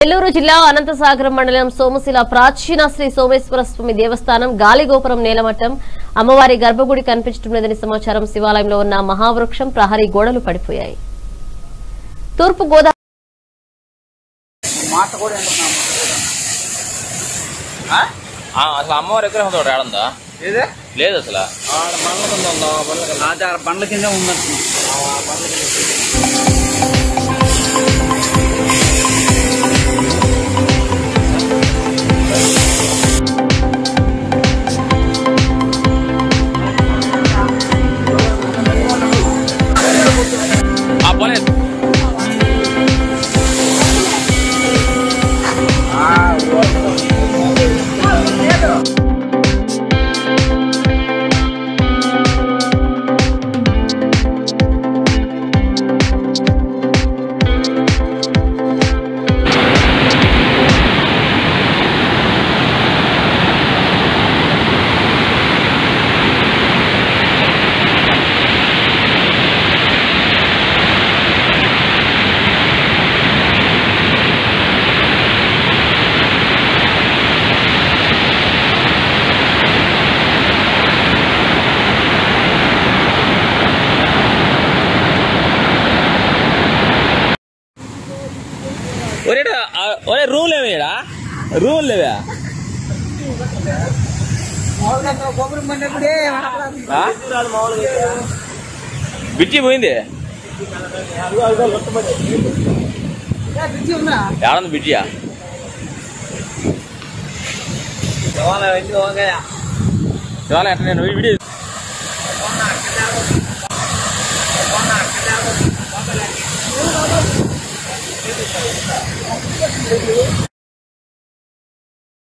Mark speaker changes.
Speaker 1: నెల్లూరు జిల్లా అనంతసాగరం మండలం సోమశిల ప్రాచీన శ్రీ సోమేశ్వర స్వామి దేవస్థానం గాలిగోపురం నేలమట్టం అమ్మవారి గర్భగుడి కనిపించడం లేదని సమాచారం శివాలయంలో ఉన్న మహావృక్షం ప్రహరీ గోడలు పడిపోయాయి తూర్పు గోదావరి
Speaker 2: మాట కూడా వింటున్నాము
Speaker 3: ఆ, అసలు అమ్మవారి విగ్రహం తోట ఏడుందా
Speaker 2: ఏదే
Speaker 3: లేదు అసలు
Speaker 2: అది ఆ బండ్ల కింద ఉందంటున్నాం
Speaker 3: ఆ పోలేదు ఒరే ఒరే రూమ్ లేవేడా రూమ్ లేవా ఆ? బిట్టి పోయింది ఏడుంది బిట్టియా శివాలయం ఎట్లా నేను వీడియో